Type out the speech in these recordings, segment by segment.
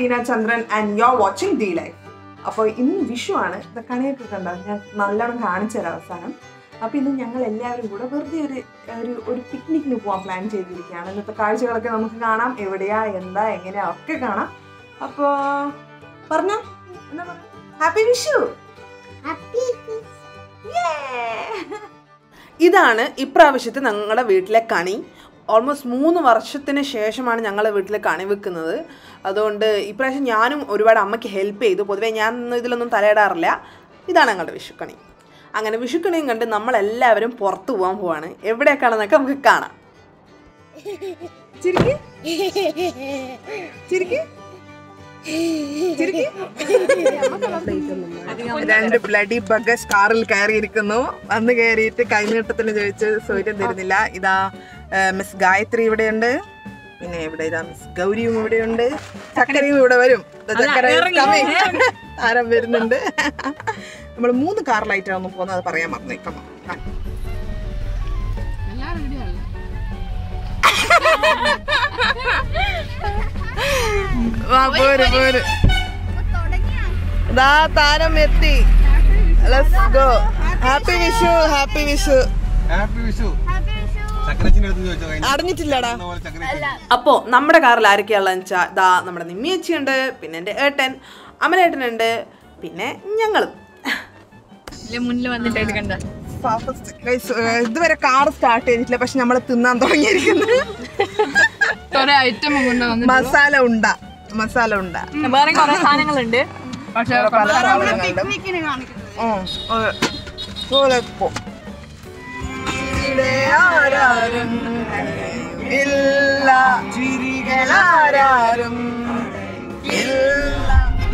Tina Chandran and you are watching the life അപ്പോൾ ഇന്ന് വിഷു ആണ് ഇത് കണിയൊക്കെ കണ്ടോ ഞാൻ നല്ലോണം കാണിച്ചു തരാം അവസാനം അപ്പോൾ ഇന്ന് ഞങ്ങൾ എല്ലാവരും കൂടെ വെറുതെ ഒരു ഒരു ഒരു പിക്നിക്കിന് പോകാൻ പ്ലാൻ ചെയ്തിരിക്കുകയാണ് ഇന്നത്തെ കാഴ്ചകളൊക്കെ നമുക്ക് കാണാം എവിടെയാ എന്താ എങ്ങനെയാ ഒക്കെ കാണാം അപ്പോൾ പറഞ്ഞോ എന്താ പറഞ്ഞ ഹാപ്പി വിഷു ഇതാണ് ഇപ്രാവശ്യത്തെ ഞങ്ങളുടെ വീട്ടിലെ കണി ഓൾമോസ്റ്റ് മൂന്ന് വർഷത്തിന് ശേഷമാണ് ഞങ്ങളുടെ വീട്ടിൽ കണി വെക്കുന്നത് അതുകൊണ്ട് ഇപ്രാവശ്യം ഞാനും ഒരുപാട് അമ്മയ്ക്ക് ഹെൽപ്പ് ചെയ്തു പൊതുവേ ഞാൻ ഒന്നും ഇതിലൊന്നും തലയിടാറില്ല ഇതാണ് ഞങ്ങളുടെ വിഷുക്കണി അങ്ങനെ വിഷുക്കണിയും കണ്ട് നമ്മളെല്ലാവരും പുറത്തു പോകാൻ പോവാണ് എവിടെയൊക്കെയാണെന്നൊക്കെ നമുക്ക് കാണാം ചിരിക്ക് ചിരിക്ക് ചിരിക്ക് രണ്ട് ബ്ലഡി ബഗസ് കാറിൽ കയറിയിരിക്കുന്നു വന്ന് കയറിയിട്ട് കൈനീട്ടത്തിന് ചോദിച്ച് സൗകര്യം തരുന്നില്ല ഇതാ മിസ് ഗായത്രി ഇവിടെയുണ്ട് പിന്നെ ഇവിടെ ഇതാ മിസ് ഗൗരിയും ഇവിടെയുണ്ട് ചക്കരയും ഇവിടെ വരും ദാ ചക്കര is coming. താരം വരുന്നുണ്ട് നമ്മൾ മൂന്ന് കാറിലായിട്ടാണ് ഒന്ന് പോകുന്നത് അത് പറയാൻ മറന്നു ഇപ്പം വാ പോര് പോര് ദാ താരം എത്തി let's go happy Vishu happy Vishu happy Vishu ചക്രച്ചിന്റെ അടുത്ത് ചോദിച്ചോ കഴിഞ്ഞ അറിഞ്ഞിട്ടില്ലടാ പോലെ ചക്രച്ചി അപ്പോ നമ്മുടെ കാറിൽ ആരൊക്കെയാണെന്ന് വെച്ചാൽ ദാ നമ്മുടെ നിമ്മിയച്ചിയുണ്ട് പിന്നെ എൻ്റെ ഏട്ടൻ അമലേട്ടനുണ്ട് പിന്നെ ഞങ്ങളും മുന്നിൽ വന്നിട്ട് എടുക്കണ്ട Guys, ഏർ, ഇതുവരെ കാർ സ്റ്റാർട്ട് ചെയ്തിട്ടില്ല പക്ഷെ നമ്മൾ തിന്നാൻ തുടങ്ങിയിരിക്കുന്നു കൊറേ ഐറ്റം കൊണ്ട് വന്നു മസാല ഉണ്ട മസാല ഉണ്ട വേറെ കൊറേ സാധനങ്ങളുണ്ട് പക്ഷെ പല സാധനങ്ങളുണ്ട് ഉം, അതെ. പോലെ പോ. ഇവിടെ ആരാരും ഇല്ല ചിരികളാരും ഇല്ല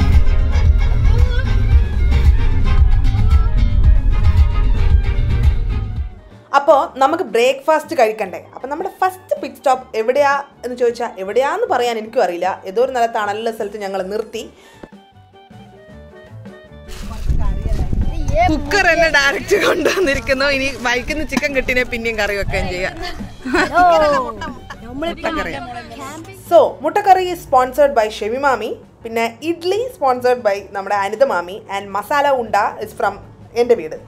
അപ്പോൾ നമുക്ക് ബ്രേക്ക്ഫാസ്റ്റ് കഴിക്കണ്ടേ അപ്പം നമ്മുടെ ഫസ്റ്റ് പിക്ക് സ്റ്റോപ്പ് എവിടെയാ എന്ന് ചോദിച്ചാൽ എവിടെയാന്ന് പറയാൻ എനിക്കും അറിയില്ല ഏതോ ഒരു നല്ല തണലുള്ള സ്ഥലത്ത് ഞങ്ങൾ നിർത്തി കുക്കർ എന്നെ ഡയറക്റ്റ് കൊണ്ടുവന്നിരിക്കുന്നു ഇനി ബൈക്കിൽ നിന്ന് ചിക്കൻ കിട്ടിനെ പിന്നെയും കറി വെക്കുകയും ചെയ്യാം സോ മുട്ടക്കറി സ്പോൺസേർഡ് ബൈ ഷെമി മാമി പിന്നെ ഇഡ്ലി സ്പോൺസേർഡ് ബൈ നമ്മുടെ അനിത മാമി ആൻഡ് മസാല ഉണ്ട ഇസ് ഫ്രം എൻ്റെ വീട്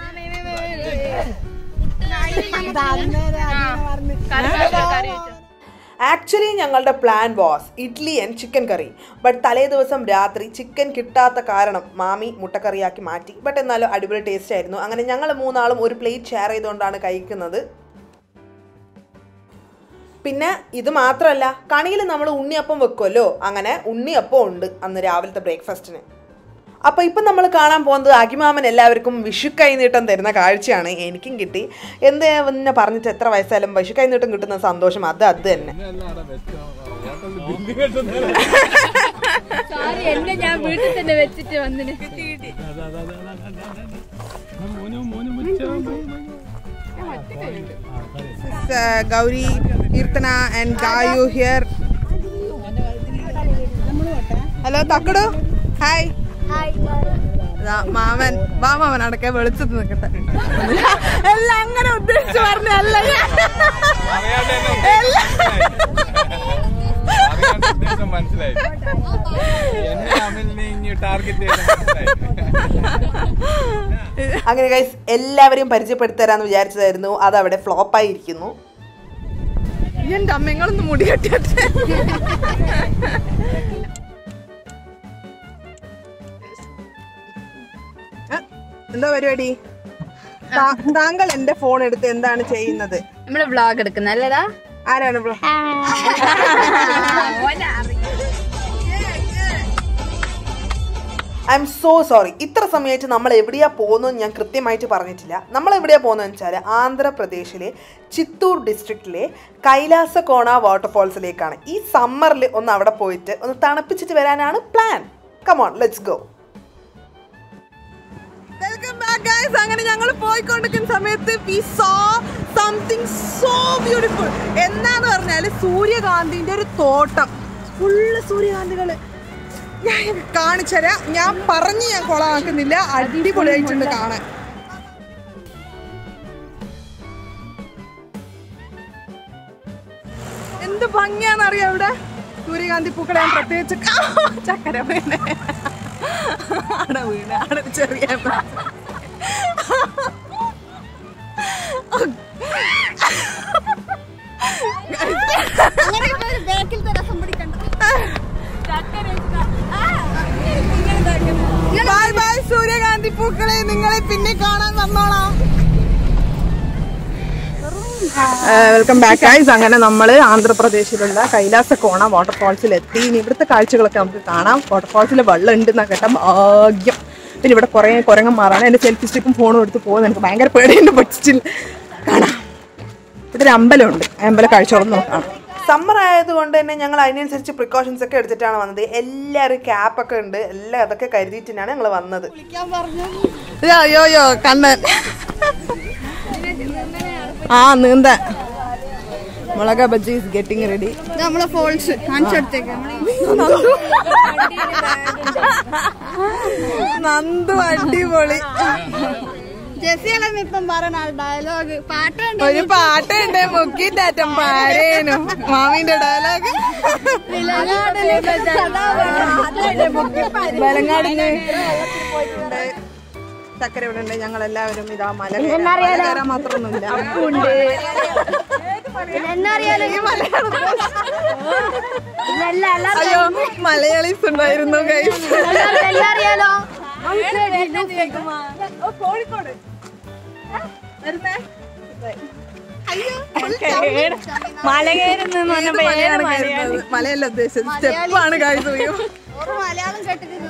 ആക്ച്വലി ഞങ്ങളുടെ plan was idli and chicken curry but തലേ ദിവസം രാത്രി ചിക്കൻ കിട്ടാത്ത കാരണം മാമി മുട്ടക്കറിയാക്കി മാറ്റി ബട്ട് എന്നാലും അടിപൊളി ടേസ്റ്റ് ആയിരുന്നു അങ്ങനെ ഞങ്ങൾ മൂന്നാളും ഒരു പ്ലേറ്റ് ഷെയർ ചെയ്തുകൊണ്ടാണ് കഴിക്കുന്നത് പിന്നെ ഇത് മാത്രമല്ല കണിയിൽ നമ്മൾ ഉണ്ണിയപ്പം വെക്കുമല്ലോ അങ്ങനെ ഉണ്ണിയപ്പം ഉണ്ട് അന്ന് രാവിലത്തെ ബ്രേക്ക്ഫാസ്റ്റിന് അപ്പോൾ ഇപ്പം നമ്മൾ കാണാൻ പോകുന്നത് അകിമാമൻ എല്ലാവർക്കും വിഷു കൈനീട്ടം തരുന്ന കാഴ്ചയാണ് എനിക്കും കിട്ടി എന്ത് പിന്നെ പറഞ്ഞിട്ട് എത്ര വയസ്സായാലും വിഷു കൈനീട്ടം കിട്ടുന്ന സന്തോഷം അത് അത് തന്നെ സാരി എന്നെ ഞാൻ വീട്ടിൽ തന്നെ വെച്ചിട്ട് വന്നിന് കിട്ടി കിട്ടി Gauri Keerthana and Gayu here hello തക്കടു ഹായ് ദാ മാമൻ വാ മാമൻ അടക്കെ വെളിച്ചത്ത് നിൽക്കട്ടെ എല്ലാം അങ്ങനെ ഉദ്ദേശിച്ച് പറഞ്ഞല്ല ഉദ്ദേശം മനസ്സിലായി എന്നെ അമിലിനെ ഇനി ടാർഗറ്റ് അങ്ങനെ ഗൈസ് എല്ലാവരെയും പരിചയപ്പെടുത്തരാന്ന് വിചാരിച്ചതായിരുന്നു അത് അവിടെ ഫ്ലോപ്പായി ഇരിക്കുന്നു എന്റെ അമ്മങ്ങളൊന്ന് മുടി കെട്ടിട്ടെ എന്താ പരിപാടി താ- താങ്കൾ എന്റെ ഫോൺ എടുത്ത് എന്താണ് ചെയ്യുന്നത് നമ്മള് വ്ളോഗ് എടുക്കുന്ന അല്ലടാ ആരാണ് bro I I'm so sorry സമയമായിട്ട് നമ്മൾ എവിടെയാ പോകുന്നതെന്ന് ഞാൻ കൃത്യമായിട്ട് പറഞ്ഞിട്ടില്ല നമ്മൾ എവിടെയാ പോകുന്നതെന്ന് വെച്ചാൽ ആന്ധ്രാപ്രദേശിലെ ചിത്തൂർ ഡിസ്ട്രിക്റ്റിലെ കൈലാസകോണ വാട്ടർഫോൾസിലേക്കാണ് ഈ സമ്മറിൽ ഒന്ന് അവിടെ പോയിട്ട് ഒന്ന് തണുപ്പിച്ചിട്ട് വരാനാണ് plan come on let's go welcome back guys അങ്ങനെ ഞങ്ങൾ പോയിക്കൊണ്ടിരിക്കുന്ന സമയത്ത് we saw something so beautiful എന്താന്ന് പറഞ്ഞാൽ സൂര്യകാന്തിന്റെ ഒരു തോട്ടം ഫുള്ള് സൂര്യകാന്തികള് ഞാൻ കാണിച്ചുതരാം ഞാൻ പറഞ്ഞ് ഞാൻ കൊളമാക്കുന്നില്ല അടിപൊളിയായിട്ടുണ്ട് കാണാൻ എന്ത് ഭംഗിയാന്നറിയാം ഇവിടെ സൂര്യകാന്തി പൂക്കളെ ഞാൻ പ്രത്യേകിച്ച് കാ- ചക്കര വീണ് ആടെ വീണ് ആടെ ഒരു ചെറിയ ബൈ ബൈ സൂര്യകാന്തി പൂക്കളെ നിങ്ങളെ പിന്നെ കാണാൻ വന്നോളാം വെൽക്കം ബാക്ക് ഗൈസ് അങ്ങനെ നമ്മൾ ആന്ധ്രാപ്രദേശിലുള്ള കൈലാസക്കോണ വാട്ടർഫാൾസിൽ എത്തി ഇനി ഇവിടുത്തെ കാഴ്ചകളൊക്കെ നമുക്ക് കാണാം വാട്ടർഫാൾസിൽ വെള്ളം ഉണ്ടെന്നാ കേട്ട ഭാഗ്യം പിന്നെ ഇവിടെ കുറേ കുരങ്ങന്മാരാണ് എൻ്റെ സെൽഫി സ്റ്റിക്കും ഫോണും എടുത്ത് പോകുന്നത് എനിക്ക് ഭയങ്കര പേടിയുണ്ട് ബട്ട് സ്റ്റിൽ കാണാം ഇവിടെ ഒരു അമ്പലമുണ്ട് ആ അമ്പല കാഴ്ചകളൊന്നും നോക്കാം സമ്മർ ആയതുകൊണ്ട് തന്നെ ഞങ്ങൾ അതിനനുസരിച്ച് പ്രിക്കോഷൻസ് ഒക്കെ എടുത്തിട്ടാണ് വന്നത് എല്ലാവരും ക്യാപ്പ് ഒക്കെ ഉണ്ട് എല്ലാം അതൊക്കെ കരുതിയിട്ടാണ് ഞങ്ങൾ വന്നത് യോ യോ യോ കണ്ണൻ ആ നീന്ത മുളക ബജ്ജി ഇസ് ഗെറ്റിംഗ് റെഡി നമ്മളെ ഫോൾസ് കാണിച്ചെടുത്തേക്ക് നന്ദു അടിപൊളി ജെസ്സിയെല്ലാം ഇപ്പം പറഞ്ഞ ഡയലോഗ് പാട്ടുണ്ട് ഒരു പാട്ടുണ്ട് മുക്കിറ്റാറ്റം പാരേനു മാമിന്റെ ഡയലോഗ് ബലങ്ങാടിന് ചക്കര ഇവിടെ ഉണ്ട് ഞങ്ങൾ എല്ലാവരും ഇതാ മല കയറാൻ- മല കയറാൻ മാത്രമൊന്നുമില്ല അയ്യോ മലയാളീസ് ഉണ്ടായിരുന്നു guys. അറിയാലോ കോഴിക്കോട് വരുന്നേ ഏത് മലയാണ് കയറുന്നത്? മലയല്ല ഉദ്ദേശിച്ചത് സ്റ്റെപ്പാണ് കാഴ്ച മലയാളം കേട്ടിട്ടില്ല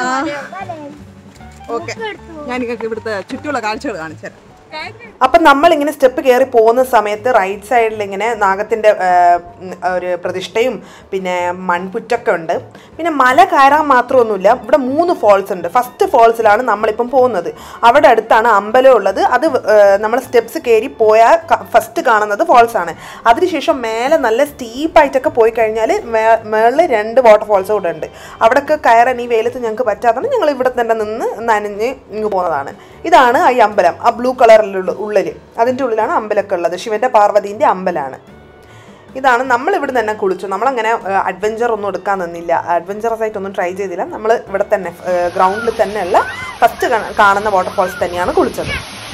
ഓക്കെ ഞാൻ നിങ്ങൾക്ക് ഇവിടുത്തെ ചുറ്റുമുള്ള കാഴ്ചകൾ കാണിച്ചു തരാം അപ്പം നമ്മൾ ഇങ്ങനെ സ്റ്റെപ്പ് കയറി പോകുന്ന സമയത്ത് റൈറ്റ് സൈഡിൽ ഇങ്ങനെ നാഗത്തിൻ്റെ ഒരു പ്രതിഷ്ഠയും പിന്നെ മൺപുറ്റൊക്കെ ഉണ്ട് പിന്നെ മല കയറാൻ മാത്രമൊന്നുമില്ല ഇവിടെ മൂന്ന് ഫോൾസ് ഉണ്ട് ഫസ്റ്റ് ഫോൾസിലാണ് നമ്മളിപ്പം പോകുന്നത് അവിടെ അടുത്താണ് അമ്പലം ഉള്ളത് അത് നമ്മൾ സ്റ്റെപ്സ് കയറി പോയാൽ ഫസ്റ്റ് കാണുന്നത് ഫോൾസ് ആണ് അതിനുശേഷം മേലെ നല്ല സ്റ്റീപ്പായിട്ടൊക്കെ പോയി കഴിഞ്ഞാൽ മേളിൽ രണ്ട് വാട്ടർഫോൾസ് കൂടെ ഉണ്ട് അവിടെയൊക്കെ കയറാൻ ഈ വെയിലത്ത് ഞങ്ങൾക്ക് പറ്റാത്തതാണ് ഞങ്ങൾ ഇവിടെ തന്നെ നിന്ന് നനഞ്ഞ് ഇങ്ങ് പോകുന്നതാണ് ഇതാണ് ഈ അമ്പലം ആ ബ്ലൂ കളറിലുള്ള ഉള്ളിൽ അതിൻ്റെ ഉള്ളിലാണ് അമ്പലമൊക്കെ ഉള്ളത് ശിവൻ്റെ പാർവതീൻ്റെ അമ്പലമാണ് ഇതാണ് നമ്മൾ ഇവിടെ തന്നെ കുളിച്ചു നമ്മളങ്ങനെ അഡ്വഞ്ചർ ഒന്നും എടുക്കാൻ നിന്നില്ല അഡ്വഞ്ചറസ് ആയിട്ടൊന്നും ട്രൈ ചെയ്തില്ല നമ്മൾ ഇവിടെ തന്നെ ഗ്രൗണ്ടിൽ തന്നെയുള്ള ഫസ്റ്റ് കാണുന്ന വാട്ടർഫോൾസ് തന്നെയാണ് കുളിച്ചത്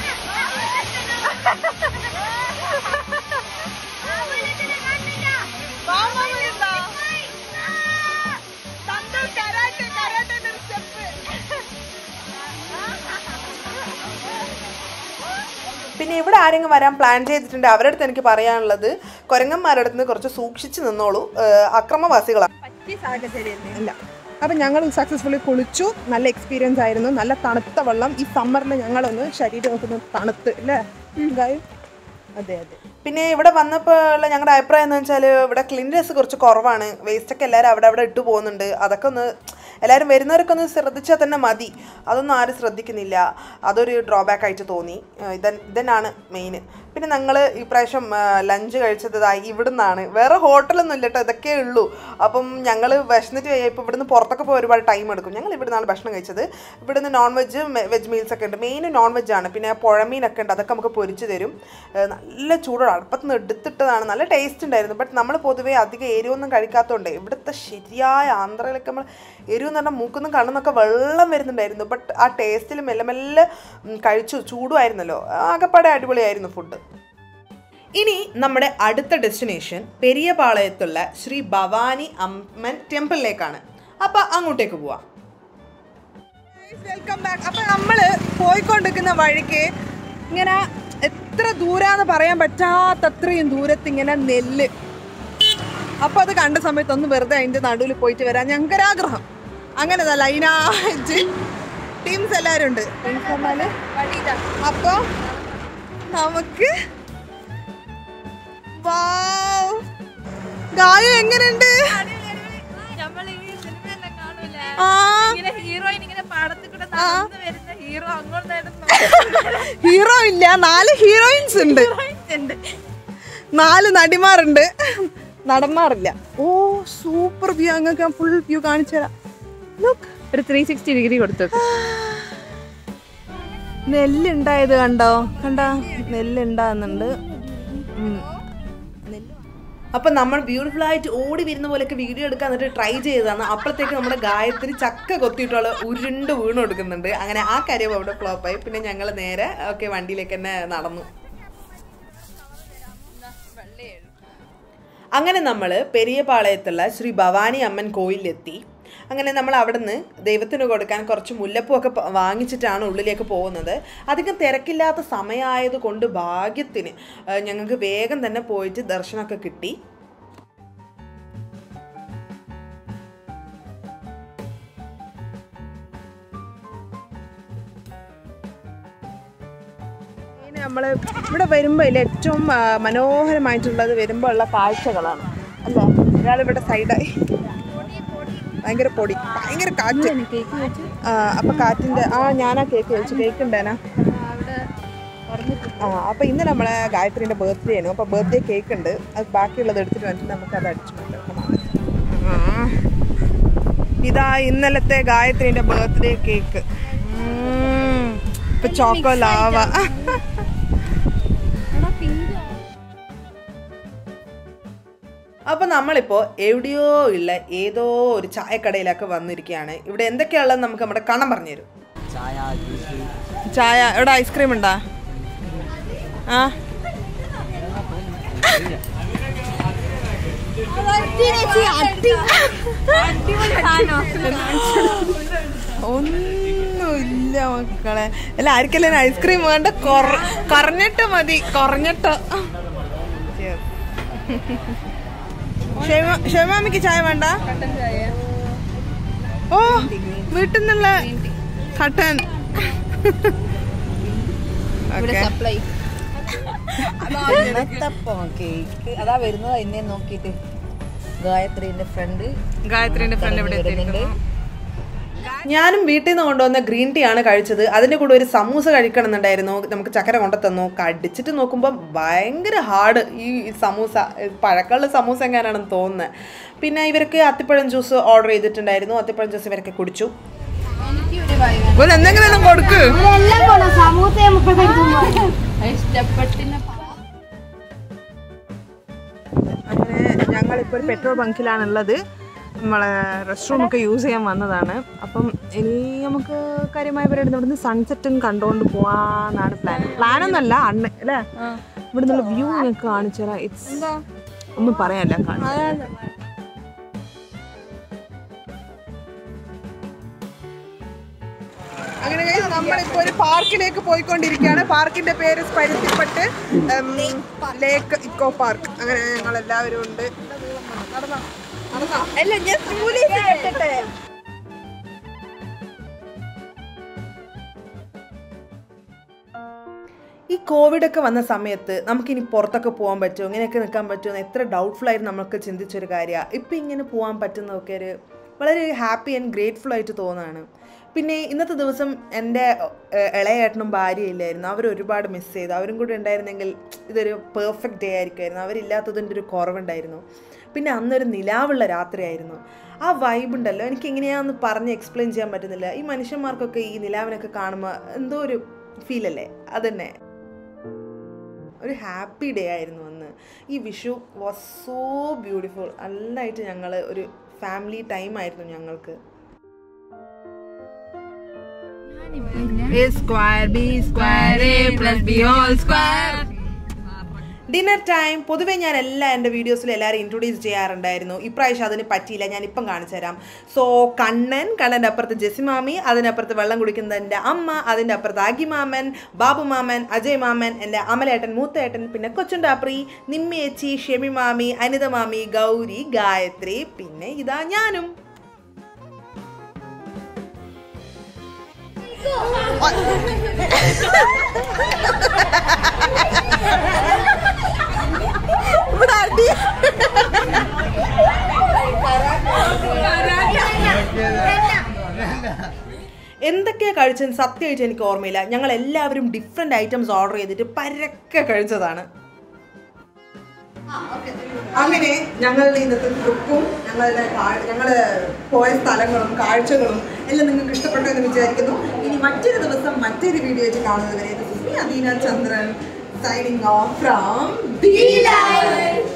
പിന്നെ ഇവിടെ ആരെങ്കിലും വരാൻ പ്ലാൻ ചെയ്തിട്ടുണ്ട് അവരുടെ അടുത്ത് എനിക്ക് പറയാനുള്ളത് കുരങ്ങന്മാരുടെ അടുത്ത് നിന്ന് കുറച്ച് സൂക്ഷിച്ച് നിന്നോളൂ ഏഹ് അക്രമവാസികളാണ് ഇല്ല അപ്പം ഞങ്ങൾ സക്സസ്ഫുള്ളി കുളിച്ചു നല്ല എക്സ്പീരിയൻസ് ആയിരുന്നു നല്ല തണുത്ത വെള്ളം ഈ സമ്മറിൽ ഞങ്ങളൊന്ന് ശരീരം നോക്കുന്ന തണുത്ത് അല്ലേ ഗായ്? അതെ അതെ പിന്നെ ഇവിടെ വന്നപ്പോൾ ഉള്ള ഞങ്ങളുടെ അഭിപ്രായം എന്ന് വെച്ചാൽ ഇവിടെ ക്ലീൻനെസ് കുറച്ച് കുറവാണ് വേസ്റ്റൊക്കെ എല്ലാവരും അവിടെ അവിടെ ഇട്ട് പോകുന്നുണ്ട് അതൊക്കെ ഒന്ന് എല്ലാവരും വരുന്നവരൊക്കെ ഒന്ന് ശ്രദ്ധിച്ചാൽ തന്നെ മതി അതൊന്നും ആരും ശ്രദ്ധിക്കുന്നില്ല അതൊരു ഡ്രോബാക്ക് ആയിട്ട് തോന്നി ഇതൻ ഇതന്നാണ് മെയിൻ പിന്നെ ഞങ്ങൾ ഇപ്രാവശ്യം ലഞ്ച് കഴിച്ചത് ദാ ഇവിടുന്നാണ് വേറെ ഹോട്ടലൊന്നും ഇല്ല കേട്ടോ ഇതൊക്കെ ഉള്ളൂ അപ്പം ഞങ്ങൾ വിശന്നിട്ട് ഇപ്പോൾ ഇവിടുന്ന് പുറത്തൊക്കെ പോയി ഒരുപാട് ടൈം എടുക്കും ഞങ്ങൾ ഇവിടുന്നാണ് ഭക്ഷണം കഴിച്ചത് ഇവിടുന്ന് നോൺ വെജ് വെജ് മീൽസ് ഒക്കെ ഉണ്ട് മെയിൻ നോൺ വെജ് ആണ് പിന്നെ പുഴമീനൊക്കെ ഉണ്ട് അതൊക്കെ നമുക്ക് പൊരിച്ച് തരും ഏഹ് നല്ല ചൂടോടെ അടുപ്പത്ത് നിന്ന് എടുത്തിട്ടതാണ് നല്ല ടേസ്റ്റ് ഉണ്ടായിരുന്നു ബട്ട് നമ്മൾ പൊതുവേ അധികം എരിവൊന്നും കഴിക്കാത്തതുകൊണ്ട് ഇവിടുത്തെ ശരിയായ ആന്ധ്രയിലൊക്കെ നമ്മൾ എരിവ് എന്ന് പറഞ്ഞാൽ മൂക്കൊന്നും കണ്ണെന്നൊക്കെ വെള്ളം വരുന്നുണ്ടായിരുന്നു ബട്ട് ആ ടേസ്റ്റിൽ മെല്ലെ മെല്ലെ ഉം, കഴിച്ചു ചൂടുമായിരുന്നല്ലോ ആകെപ്പാടെ അടിപൊളിയായിരുന്നു ഫുഡ് ഇനി നമ്മുടെ അടുത്ത ഡെസ്റ്റിനേഷൻ പെരിയപാളയത്തുള്ള ശ്രീ ഭവാനി അമ്മൻ ടെമ്പിളിലേക്കാണ് അപ്പൊ അങ്ങോട്ടേക്ക് പോവാം വെൽക്കം ബാക്ക് അപ്പൊ നമ്മള് പോയിക്കൊണ്ടിരിക്കുന്ന വഴിക്ക് ഇങ്ങനെ എത്ര ദൂരാന്ന് പറയാൻ പറ്റാത്തത്രയും ദൂരത്ത് ഇങ്ങനെ നെല്ല് അപ്പൊ അത് കണ്ട സമയത്ത് ഒന്ന് വെറുതെ അതിന്റെ നടുവിൽ പോയിട്ട് വരാൻ ഞങ്ങൾക്കൊരാഗ്രഹം അങ്ങനെ ലൈനായിട്ട് ടീംസ് എല്ലാവരും ഉണ്ട് ടീംസ് പറഞ്ഞാല് അപ്പൊ നമുക്ക് വൗ. ഗായു എങ്ങനെയുണ്ട് ആ ഹീറോയിൻ ഇങ്ങനെ പാടത്തിൽ കൂടെ നടന്നു വരുന്ന ഹീറോ അങ്ങോട്ട് ഹീറോ ഇല്ല നാല് ഹീറോയിൻസ് ഉണ്ട് നാല് നടിമാരുണ്ട് നടന്മാറില്ല ഓ സൂപ്പർ വ്യൂ അങ്ങക്ക് ഞാൻ ഫുൾ വ്യൂ കാണിച്ചു തരാം Look. ഒരു ത്രീ സിക്സ്റ്റി ഡിഗ്രി കൊടുത്തു നെല്ലുണ്ടായത് കണ്ടോ കണ്ട നെല്ലുണ്ടാകുന്നുണ്ട് അപ്പം നമ്മൾ ബ്യൂട്ടിഫുൾ ആയിട്ട് ഓടി വരുന്ന പോലെയൊക്കെ വീഡിയോ എടുക്കാൻ എന്നിട്ട് ട്രൈ ചെയ്തതാണ് അപ്പോഴത്തേക്ക് നമ്മുടെ ഗായത്രി ചക്ക കൊത്തിയിട്ടുള്ള ഉരുണ്ട് വീണ് കൊടുക്കുന്നുണ്ട് അങ്ങനെ ആ കാര്യം അവിടെ ഫ്ലോപ്പായി പിന്നെ ഞങ്ങൾ നേരെ ഓക്കെ വണ്ടിയിലേക്ക് തന്നെ നടന്നു അങ്ങനെ നമ്മൾ പെരിയപാളയത്തുള്ള ശ്രീ ഭവാനി അമ്മൻ കോയിലെത്തി അങ്ങനെ നമ്മൾ അവിടുന്ന് ദൈവത്തിന് കൊടുക്കാൻ കുറച്ച് മുല്ലപ്പൂവൊക്കെ പ- വാങ്ങിച്ചിട്ടാണ് ഉള്ളിലേക്ക് പോകുന്നത് അധികം തിരക്കില്ലാത്ത സമയമായത് കൊണ്ട് ഭാഗ്യത്തിന് ആ, ഞങ്ങൾക്ക് വേഗം തന്നെ പോയിട്ട് ദർശനമൊക്കെ കിട്ടി ഇനി നമ്മൾ ഇവിടെ വരുമ്പോൾ ഇല്ല ഏറ്റവും ആ, മനോഹരമായിട്ടുള്ളത് വരുമ്പോൾ ഉള്ള കാഴ്ചകളാണ് അല്ലേ ഒരാളിവിടെ സൈഡായി ഭയങ്കര പൊടി ഭയങ്കര കാറ്റ് ആ അപ്പൊ കാറ്റിന്റെ ആ ഞാനാ കേക്ക് കഴിച്ചു കേക്ക് ഉണ്ടേനാ ആ അപ്പൊ ഇന്ന് നമ്മളെ ഗായത്രിന്റെ ബർത്ത്ഡേ ആണ് അപ്പൊ ബർത്ത്ഡേ കേക്ക് ഉണ്ട് അത് ബാക്കിയുള്ളത് എടുത്തിട്ട് വന്നിട്ട് നമുക്ക് അത് അടിച്ചു ഇതാ ഇന്നലത്തെ ഗായത്രിന്റെ ബർത്ത്ഡേ കേക്ക് ഇപ്പൊ ചോക്കോ ലാവ അപ്പൊ നമ്മളിപ്പോ എവിടെയോ ഉള്ള ഏതോ ഒരു ചായക്കടയിലൊക്കെ വന്നിരിക്കുകയാണ് ഇവിടെ എന്തൊക്കെയാണെന്ന് നമുക്ക് നമ്മുടെ കണം പറഞ്ഞുതരും ചായ ഇവിടെ ഐസ്ക്രീം ഉണ്ടാ ആ ഒന്നുമില്ല മക്കളെ അല്ല ആർക്കെല്ലാം ഐസ്ക്രീം വേണ്ട കുറ- കുറഞ്ഞിട്ട് മതി കുറഞ്ഞിട്ട് ഷെമ- ഷെമാമിക്ക് ചായ വേണ്ട ഓ വീട്ടിൽ നിന്നുള്ള കട്ടൻ ഓക്കെ ഇന്നത്തെ കേക്ക് അതാ വരുന്നത് ഇന്നെ നോക്കിയിട്ട് ഗായത്രിന്റെ ഫ്രണ്ട് ഗായത്രിന്റെ ഫ്രണ്ട് ഇവിടെ വരുന്നുണ്ട് ഞാനും വീട്ടിൽ നിന്ന് കൊണ്ടുവന്ന ഗ്രീൻ ടീ ആണ് കഴിച്ചത് അതിൻ്റെ കൂടെ ഒരു സമൂസ കഴിക്കണം എന്നുണ്ടായിരുന്നു നമുക്ക് ചക്കര കൊണ്ടു തന്നു കടിച്ചിട്ട് നോക്കുമ്പോൾ ഭയങ്കര ഹാർഡ് ഈ സമൂസ പഴക്കമുള്ള സമൂസ എങ്ങനെയാണെന്ന് തോന്നുന്നത് പിന്നെ ഇവർക്ക് അത്തിപ്പഴം ജ്യൂസ് ഓർഡർ ചെയ്തിട്ടുണ്ടായിരുന്നു അത്തിപ്പഴം ജ്യൂസ് ഇവരൊക്കെ കുടിച്ചു എന്തെങ്കിലും കൊടുക്ക് എല്ലാം പോണം സമൂസ നമുക്ക് അങ്ങനെ ഞങ്ങളിപ്പോൾ ഒരു പെട്രോൾ ബങ്കിലാണുള്ളത് നമ്മളെ റെസ്റ്റ് റൂം ഒക്കെ യൂസ് ചെയ്യാൻ വന്നതാണ് അപ്പം ഇനി നമുക്ക് കാര്യമായ പരിപാടി ഇവിടുന്ന് സൺസെറ്റും കണ്ടുകൊണ്ട് പോവാന്നാണ് പ്ലാൻ പ്ലാൻ ഒന്നല്ല അണ്ണ അല്ലേ ഇവിടെ നിന്നുള്ള വ്യൂ നിങ്ങൾക്ക് കാണിച്ചു തരാം ഇറ്റ്സ് ഒന്നും പറയാനില്ല കാണിച്ചു അങ്ങനെ guys, നമ്മളിപ്പോ ഒരു പാർക്കിലേക്ക് പോയിക്കൊണ്ടിരിക്കുകയാണ് പാർക്കിന്റെ പേര് പരുത്തിപ്പെട്ട് ലേക്ക് ഇക്കോ പാർക്ക് അങ്ങനെ ഞങ്ങൾ എല്ലാവരും ഉണ്ട് നടന്നോ? നടന്നോ? അല്ല ഞാൻ പോലീസ് കേട്ടിട്ടെ ഈ കോവിഡ് ഒക്കെ വന്ന സമയത്ത് നമുക്കിനി പുറത്തൊക്കെ പോകാൻ പറ്റുമോ ഇങ്ങനെയൊക്കെ നിൽക്കാൻ പറ്റുമോ എന്ന് എത്ര ഡൗട്ട്ഫുൾ ആയിട്ട് നമുക്ക് ചിന്തിച്ചൊരു കാര്യമാണ് ഇപ്പം ഇങ്ങനെ പോകാൻ പറ്റുന്നതൊക്കെ ഒരു വളരെ ഹാപ്പി ആൻഡ് ഗ്രേറ്റ്ഫുൾ ആയിട്ട് തോന്നുകയാണ് പിന്നെ ഇന്നത്തെ ദിവസം എൻ്റെ ഏഹ്, ഇളയേട്ടനും ഭാര്യ ഇല്ലായിരുന്നു അവർ ഒരുപാട് മിസ് ചെയ്തു അവരും കൂടി ഉണ്ടായിരുന്നെങ്കിൽ ഇതൊരു പെർഫെക്റ്റ് ഡേ ആയിരിക്കുമായിരുന്നു അവരില്ലാത്തതിൻ്റെ ഒരു കുറവുണ്ടായിരുന്നു പിന്നെ അന്നൊരു നിലാവുള്ള രാത്രിയായിരുന്നു ആ വൈബ് ഉണ്ടല്ലോ എനിക്ക് എങ്ങനെയാണെന്ന് പറഞ്ഞ് എക്സ്പ്ലെയിൻ ചെയ്യാൻ പറ്റുന്നില്ല ഈ മനുഷ്യന്മാർക്കൊക്കെ ഈ നിലാവിനൊക്കെ കാണുമ്പോൾ എന്തോ ഒരു ഫീലല്ലേ അതന്നെ ഒരു ഹാപ്പി ഡേ ആയിരുന്നു അന്ന് ഈ വിഷു വാസ് സോ ബ്യൂട്ടിഫുൾ നല്ലതായിട്ട് ഞങ്ങൾ ഒരു ഫാമിലി ടൈം ആയിരുന്നു ഞങ്ങൾക്ക് ഡിന്നർ ടൈം പൊതുവേ ഞാൻ എല്ലാ എൻ്റെ വീഡിയോസിലും എല്ലാവരും ഇൻട്രൊഡ്യൂസ് ചെയ്യാറുണ്ടായിരുന്നു ഇപ്രാവശ്യം അതിന് പറ്റിയില്ല ഞാൻ ഇപ്പം കാണിച്ചു തരാം സോ കണ്ണൻ കണ്ണൻ്റെ അപ്പുറത്ത് ജെസിമാമി അതിനപ്പുറത്ത് വെള്ളം കുടിക്കുന്നത് എൻ്റെ അമ്മ അതിൻ്റെ അപ്പുറത്ത് അഗിമാമൻ ബാബു മാമൻ അജയ് മാമൻ എൻ്റെ അമലേട്ടൻ മൂത്തേട്ടൻ പിന്നെ കൊച്ചുണ്ടാപ്രി നിമ്മേച്ചി ഷെമി മാമി അനിത മാമി ഗൗരി ഗായത്രി പിന്നെ ഇതാ ഞാനും ഇവിടെ അടി എന്തൊക്കെയാ കഴിച്ചെന്ന് സത്യമായിട്ട് എനിക്ക് ഓർമ്മയില്ല ഞങ്ങൾ എല്ലാവരും ഡിഫറെൻ്റ് ഐറ്റംസ് ഓർഡർ ചെയ്തിട്ട് പരക്കെ കഴിച്ചതാണ് അങ്ങനെ ഞങ്ങളുടെ ഇന്നത്തെ ട്രിപ്പും ഞങ്ങളുടെ ഞങ്ങൾ പോയ സ്ഥലങ്ങളും കാഴ്ചകളും എല്ലാം നിങ്ങൾക്ക് ഇഷ്ടപ്പെട്ടു എന്ന് വിചാരിക്കുന്നു ഇനി മറ്റൊരു ദിവസം മറ്റൊരു വീഡിയോ ആയിട്ട് കാണുന്നത് വരെ Adeena Chandran signing off from